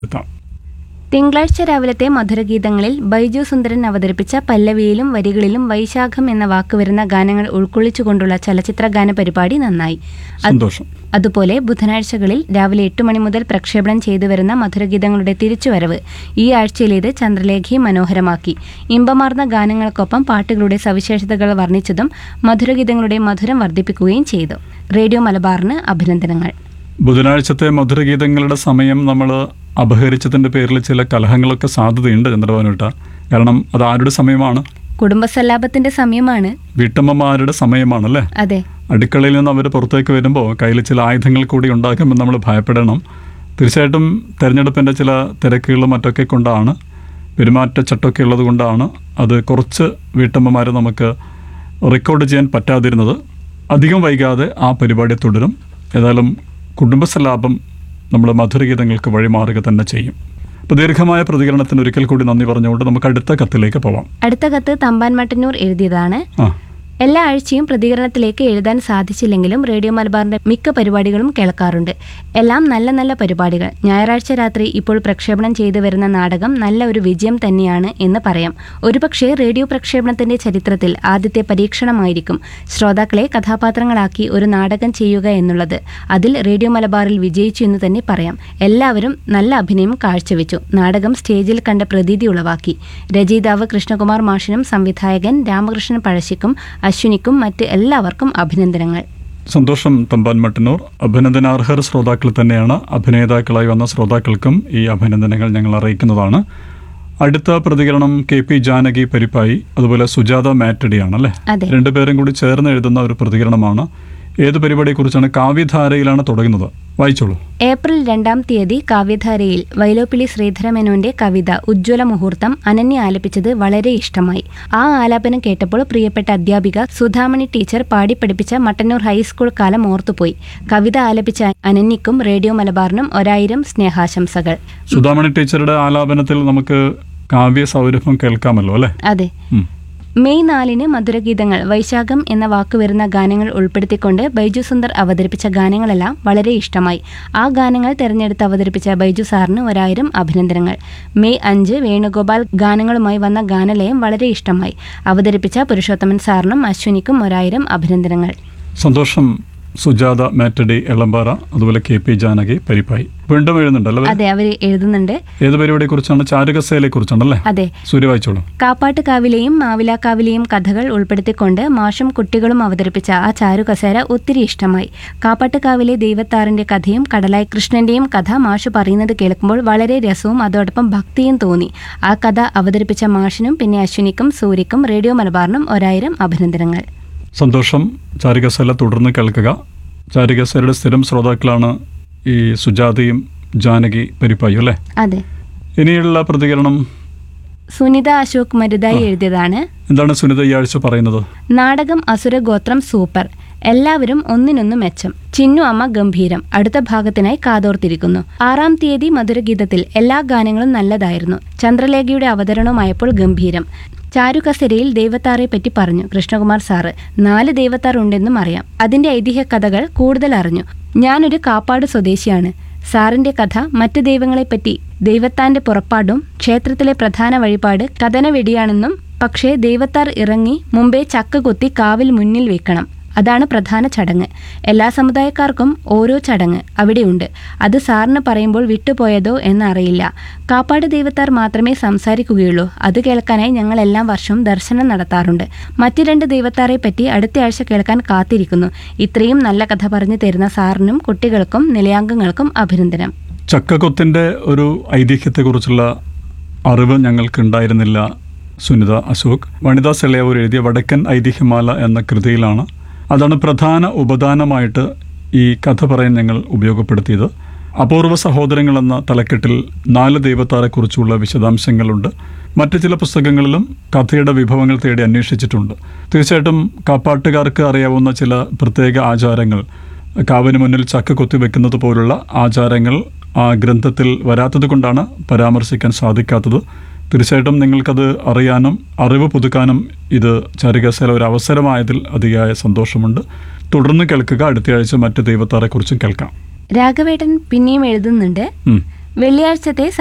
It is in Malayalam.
എത്താം തിങ്കളാഴ്ച രാവിലത്തെ മധുരഗീതങ്ങളിൽ ബൈജു സുന്ദരൻ അവതരിപ്പിച്ച പല്ലവിയിലും വരികളിലും വൈശാഖം എന്ന വാക്ക് വരുന്ന ഗാനങ്ങൾ ഉൾക്കൊള്ളിച്ചുകൊണ്ടുള്ള ചലച്ചിത്ര ഗാന പരിപാടി നന്നായി അത് സന്തോഷം അതുപോലെ ബുധനാഴ്ചകളിൽ രാവിലെ എട്ട് മണി മുതൽ പ്രക്ഷേപണം ചെയ്തു വരുന്ന മധുരഗീതങ്ങളുടെ തിരിച്ചുവരവ് ഈ ആഴ്ചയിലേത് ചന്ദ്രലേഖയെ മനോഹരമാക്കി ഇമ്പമാർന്ന ഗാനങ്ങൾക്കൊപ്പം പാട്ടുകളുടെ സവിശേഷതകൾ വർണ്ണിച്ചതും മധുരഗീതങ്ങളുടെ മധുരം വർദ്ധിപ്പിക്കുകയും ചെയ്തു റേഡിയോ മലബാറിന് അഭിനന്ദനങ്ങൾ ബുധനാഴ്ചത്തെ മധുരഗീതങ്ങളുടെ സമയം നമ്മൾ അപഹരിച്ചതിൻ്റെ പേരിൽ ചില കലഹങ്ങളൊക്കെ സാധ്യതയുണ്ട് ചന്ദ്രഭാനുട്ട കാരണം അത് ആരുടെ സമയമാണ് കുടുംബസല്ലാപത്തിന്റെ സമയമാണ് വീട്ടമ്മമാരുടെ സമയമാണല്ലേ അതെ അടുക്കളയിൽ നിന്ന് അവർ പുറത്തേക്ക് വരുമ്പോൾ കയ്യിൽ ചില ആയുധങ്ങൾ കൂടി ഉണ്ടാക്കുമ്പോൾ നമ്മൾ ഭയപ്പെടണം തീർച്ചയായിട്ടും തിരഞ്ഞെടുപ്പിൻ്റെ ചില തിരക്കുകളും മറ്റൊക്കെ കൊണ്ടാണ് പെരുമാറ്റച്ചട്ടമൊക്കെ ഉള്ളത് കൊണ്ടാണ് അത് കുറച്ച് വീട്ടമ്മമാർ നമുക്ക് റെക്കോർഡ് ചെയ്യാൻ പറ്റാതിരുന്നത് അധികം വൈകാതെ ആ പരിപാടി തുടരും ഏതായാലും കുടുംബസലാപം നമ്മൾ മധുരഗീതങ്ങൾക്ക് വഴിമാറുക തന്നെ ചെയ്യും അപ്പോൾ ദീർഘമായ പ്രതികരണത്തിന് ഒരിക്കൽ കൂടി നന്ദി പറഞ്ഞുകൊണ്ട് നമുക്ക് അടുത്ത കത്തിലേക്ക് പോവാം അടുത്ത കത്ത് തമ്പാൻ മട്ടന്നൂർ എഴുതിയതാണ് ആ എല്ലാ ആഴ്ചയും പ്രതികരണത്തിലേക്ക് എഴുതാൻ സാധിച്ചില്ലെങ്കിലും റേഡിയോ മലബാറിന്റെ മിക്ക പരിപാടികളും കേൾക്കാറുണ്ട് എല്ലാം നല്ല നല്ല പരിപാടികൾ ഞായറാഴ്ച രാത്രി ഇപ്പോൾ പ്രക്ഷേപണം ചെയ്തു വരുന്ന നാടകം നല്ല ഒരു വിജയം തന്നെയാണ് എന്ന് പറയാം ഒരുപക്ഷെ റേഡിയോ പ്രക്ഷേപണത്തിന്റെ ചരിത്രത്തിൽ ആദ്യത്തെ പരീക്ഷണമായിരിക്കും ശ്രോതാക്കളെ കഥാപാത്രങ്ങളാക്കി ഒരു നാടകം ചെയ്യുക എന്നുള്ളത് അതിൽ റേഡിയോ മലബാറിൽ വിജയിച്ചു എന്ന് തന്നെ പറയാം എല്ലാവരും നല്ല അഭിനയം കാഴ്ചവെച്ചു നാടകം സ്റ്റേജിൽ കണ്ട പ്രതീതി ഉളവാക്കി രചയിതാവ് കൃഷ്ണകുമാർ മാഷിനും സംവിധായകൻ രാമകൃഷ്ണൻ പഴശ്ശിക്കും അശ്വിനിക്കും മറ്റ് എല്ലാവർക്കും അഭിനന്ദനങ്ങൾ സന്തോഷം തമ്പാൻ മട്ടന്നൂർ അഭിനന്ദനാർഹർ ശ്രോതാക്കൾ തന്നെയാണ് അഭിനേതാക്കളായി വന്ന ശ്രോതാക്കൾക്കും ഈ അഭിനന്ദനങ്ങൾ ഞങ്ങൾ അറിയിക്കുന്നതാണ് അടുത്ത പ്രതികരണം കെ പി ജാനകി പരിപ്പായി അതുപോലെ സുജാത മാറ്റഡിയാണ് അല്ലേ അതെ രണ്ടുപേരും കൂടി ചേർന്ന് എഴുതുന്ന ഒരു പ്രതികരണമാണ് ഏത് പരിപാടിയെക്കുറിച്ചാണ് കാവ്യധാരയിലാണ് തുടങ്ങുന്നത് വായിച്ചോളൂ ഏപ്രിൽ രണ്ടാം തീയതി കാവ്യധാരയിൽ വൈലോപ്പിള്ളി ശ്രീധരമേനോന്റെ കവിത ഉജ്ജ്വല മുഹൂർത്തം അനന്യ ആലപിച്ചത് വളരെ ഇഷ്ടമായി ആ ആലാപനം കേട്ടപ്പോൾ പ്രിയപ്പെട്ട അധ്യാപിക സുധാമണി ടീച്ചർ പാടി പഠിപ്പിച്ച മട്ടന്നൂർ ഹൈസ്കൂൾ കാലം ഓർത്തുപോയി കവിത ആലപിച്ച അനന്യക്കും റേഡിയോ മലബാറിനും ഒരായിരം സ്നേഹാശംസകൾ സുധാമണി ടീച്ചറുടെ ആലാപനത്തിൽ നമുക്ക് കാവ്യ സൗരഭം കേൾക്കാമല്ലോ അല്ലേ അതെ ഉം. മെയ് നാലിന് മധുരഗീതങ്ങൾ വൈശാഖം എന്ന വാക്ക് വരുന്ന ഗാനങ്ങൾ ഉൾപ്പെടുത്തിക്കൊണ്ട് ബൈജു സുന്ദർ അവതരിപ്പിച്ച ഗാനങ്ങളെല്ലാം വളരെ ഇഷ്ടമായി ആ ഗാനങ്ങൾ തെരഞ്ഞെടുത്ത് അവതരിപ്പിച്ച ബൈജു സാറിന് ഒരായിരം അഭിനന്ദനങ്ങൾ മെയ് അഞ്ച് വേണുഗോപാൽ ഗാനങ്ങളുമായി വന്ന ഗാനലയം വളരെ ഇഷ്ടമായി അവതരിപ്പിച്ച പുരുഷോത്തമൻ സാറിനും അശ്വിനിക്കും ഒരായിരം അഭിനന്ദനങ്ങൾ സന്തോഷം സുജാത മാറ്റഡി എളമ്പാറ അതുപോലെ കെ പി ജാനകി പരിപ്പായി വീണ്ടും എഴുതുന്നുണ്ടല്ലോ അതെ അവർ എഴുതുന്നുണ്ട് ഏത് പരിപാടിയെ കുറിച്ചാണ് ചാരുകസേലെ കുറിച്ചാണല്ലേ അതെ സൂര്യ വായിച്ചോളൂ കാപ്പാട്ടുകാവിലെയും മാവിലാക്കാവിലെയും കഥകൾ ഉൾപ്പെടുത്തിക്കൊണ്ട് മാഷും കുട്ടികളും അവതരിപ്പിച്ച ആ ചാരുകസേര ഒത്തിരി ഇഷ്ടമായി കാപ്പാട്ടുകാവിലെ ദൈവത്താറിന്റെ കഥയും കടലായി കൃഷ്ണന്റെയും കഥ മാഷ് പറയുന്നത് കേൾക്കുമ്പോൾ വളരെ രസവും അതോടൊപ്പം ഭക്തിയും തോന്നി ആ കഥ അവതരിപ്പിച്ച മാഷിനും പിന്നെ അശ്വിനിക്കും സൂര്യക്കും റേഡിയോ മലബാറിനും ഒരായിരം അഭിനന്ദനങ്ങൾ സന്തോഷം ചാരുകസേല തുടർന്ന് കേൾക്കുക ചാരുകസേലയുടെ സ്ഥിരം ശ്രോതാക്കളാണ് ഈ സുജാതയും ജാനകി പരിപ്പായും അല്ലേ അതെ ഇനിയുള്ള പ്രതികരണം സുനിത അശോക് മരുതായി എഴുതിയതാണ് എന്താണ് സുനിത ഈ ആഴ്ച പറയുന്നത് നാടകം അസുരഗോത്രം സൂപ്പർ എല്ലാവരും ഒന്നിനൊന്ന് മെച്ചം ചിന്നു അമ്മ ഗംഭീരം അടുത്ത ഭാഗത്തിനായി കാതോർത്തിരിക്കുന്നു ആറാം തീയതി മധുരഗീതത്തിൽ എല്ലാ ഗാനങ്ങളും നല്ലതായിരുന്നു ചന്ദ്രലേഖയുടെ അവതരണവുമായപ്പോൾ ഗംഭീരം ചാരുകസരയിൽ ദൈവത്താറെ പറ്റി പറഞ്ഞു കൃഷ്ണകുമാർ സാറ് നാല് ദൈവത്താർ ഉണ്ടെന്നും അറിയാം അതിന്റെ ഐതിഹ്യ കഥകൾ കൂടുതൽ അറിഞ്ഞു ഞാനൊരു കാപ്പാട് സ്വദേശിയാണ് സാറിന്റെ കഥ മറ്റ് ദൈവങ്ങളെപ്പറ്റി ദൈവത്താന്റെ പുറപ്പാടും ക്ഷേത്രത്തിലെ പ്രധാന വഴിപാട് കഥന വെടിയാണെന്നും പക്ഷേ ദൈവത്താർ ഇറങ്ങി മുമ്പേ ചക്ക കൊത്തി കാവിൽ മുന്നിൽ വെക്കണം അതാണ് പ്രധാന ചടങ്ങ് എല്ലാ സമുദായക്കാർക്കും ഓരോ ചടങ്ങ് അവിടെയുണ്ട് അത് സാറിന് പറയുമ്പോൾ വിട്ടുപോയതോ എന്നറിയില്ല കാപ്പാട് ദൈവത്താർ മാത്രമേ സംസാരിക്കുകയുള്ളൂ അത് കേൾക്കാനായി ഞങ്ങൾ എല്ലാ വർഷവും ദർശനം നടത്താറുണ്ട് മറ്റു രണ്ട് ദൈവത്താറെ പറ്റി അടുത്ത ആഴ്ച കേൾക്കാൻ കാത്തിരിക്കുന്നു ഇത്രയും നല്ല കഥ പറഞ്ഞു തരുന്ന സാറിനും കുട്ടികൾക്കും നിലയാംഗങ്ങൾക്കും അഭിനന്ദനം ചക്കക്കൊത്തിന്റെ ഒരു ഐതിഹ്യത്തെക്കുറിച്ചുള്ള അറിവ് ഞങ്ങൾക്ക് ഉണ്ടായിരുന്നില്ല സുനിത അശോക് വനിതാ സെളയാവൂർ എഴുതിയ വടക്കൻ ഐതിഹ്യമാല എന്ന കൃതിയിലാണ് അതാണ് പ്രധാന ഉപദാനമായിട്ട് ഈ കഥ പറയാൻ ഞങ്ങൾ ഉപയോഗപ്പെടുത്തിയത് അപൂർവ സഹോദരങ്ങൾ എന്ന തലക്കെട്ടിൽ നാല് ദൈവത്താരെക്കുറിച്ചുള്ള വിശദാംശങ്ങളുണ്ട് മറ്റ് ചില പുസ്തകങ്ങളിലും കഥയുടെ വിഭവങ്ങൾ തേടി അന്വേഷിച്ചിട്ടുണ്ട് തീർച്ചയായിട്ടും കാപ്പാട്ടുകാർക്ക് അറിയാവുന്ന ചില പ്രത്യേക ആചാരങ്ങൾ കാവിന് മുന്നിൽ ചക്ക കൊത്തിവെക്കുന്നത് പോലുള്ള ആചാരങ്ങൾ ആ ഗ്രന്ഥത്തിൽ വരാത്തത് കൊണ്ടാണ് പരാമർശിക്കാൻ സാധിക്കാത്തത് തീർച്ചയായിട്ടും നിങ്ങൾക്കത് അറിയാനും അറിവ് പുതുക്കാനും ഇത് ചാരികസേല ഒരു അവസരമായതിൽ അതിയായ സന്തോഷമുണ്ട് തുടർന്ന് കേൾക്കുക അടുത്തയാഴ്ച മറ്റ് ദൈവത്താരെക്കുറിച്ചും കേൾക്കാം രാഘവേട്ടൻ പിന്നെയും എഴുതുന്നുണ്ട് ഉം. വെള്ളിയാഴ്ചത്തെ